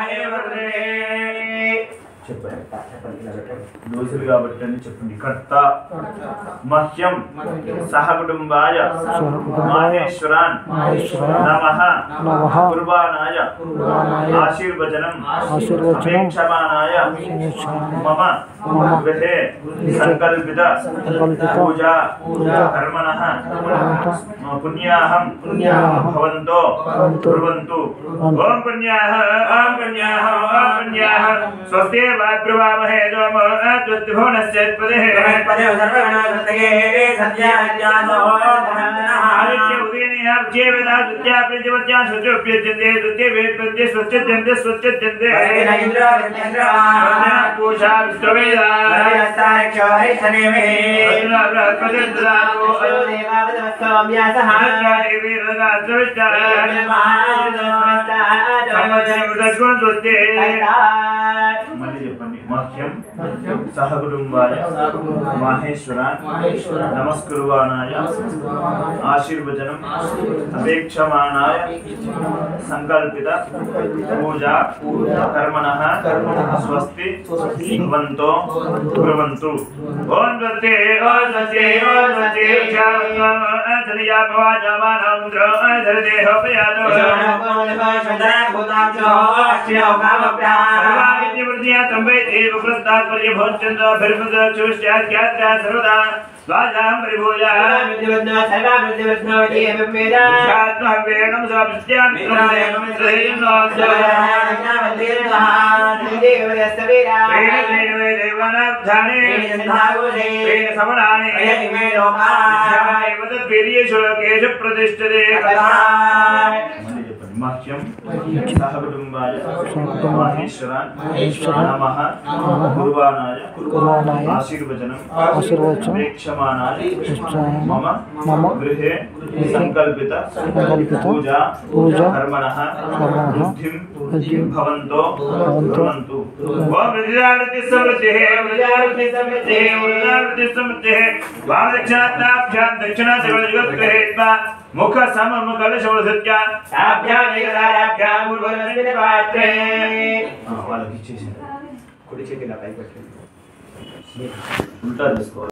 చెప్పండి దోషులు కాబట్టి అని చెప్పండి కర్త మహ్యం సహ కుటుంబాయ మాహేశ్వరాన్ నమః నమః కుర్బానాయ కుర్బానాయ ఆశీర్వచనం ఆశీర్వచనం అపేక్షమానాయ మమ గృహే సంకల్పిత సంకల్పిత పూజా పూజా కర్మణః కర్మణః పుణ్యాహం పుణ్యాహం భవంతో భవంతు కుర్వంతు కుర్వంతు. ఓం పుణ్యాహ ఓం పుణ్యాహ ఓం పుణ్యాహ స్వస్తి వాబ్రువామహే దోమ త్వద్భువనస్యత్పదే ఆదిత్య ఉదయనే అబ్జే వేదా దుత్యా ప్రతిపత్యా శుచోప్యజందే దుత్య వేత్పత్య స్వచ్ఛజందే స్వచ్ఛజందే పూషా విశ్వవేదా మళ్ళీ చెప్పండి మహ్యం సహ కుటుంబాయ మాహేశ్వర నమస్కుర్వాణాయ ఆశీర్వచనం అపేక్షమాణాయ సంకల్పిత పూజా కర్మణ స్వస్తి భవంతో కుర్వంతు ఓం స్వస్తి ఓం స్వస్తి ఓం స్వస్తి జనయా భవాజమానంద్ర ధరదేహోపయాదో सर्वाविद्यवृद्धिया तम्बैते वक्रस्तात्पर्यभोच्चन्द्र भर्मद चुष्याख्यात्या सर्वदा स्वाजां परिभूया आत्महव्येणं समस्यां मित्रमेनं मित्रेयं देवानाब्धाने तेन समनानि एव तद्वीर्येषु लोकेषु प्रतिष्ठते మహ్యం సహ కుటుంబాయ మహేశ్వరాన్ నమః కుర్బానాయ కుర్బానాయ ఆశీర్వచనం ఆశీర్వచనం అపేక్షమానాయ అపేక్షమానాయ మమ మమ గృహే సంకల్పిత సంకల్పిత పూజా పూజా కర్మణః కర్మణః వృద్ధిం వృద్ధిం భవంతో భవంతో కుర్వంతు ఓం వృద్ధిదావృత్తి సమృద్ధిః వృద్ధిదావృత్తి సమృద్ధిః వృద్ధిదావృత్తి సమృద్ధిః వామదక్షిణాత్తాభ్యాం దక్షిణా సర్వజగద్గృహేత్వ ముఖ సమమ కలశవృధత్య వాళ్ళకి ఇచ్చేసి కుడి చేతి ఇలా పైకి పెట్టండి ఉల్టా తీసుకోవాలి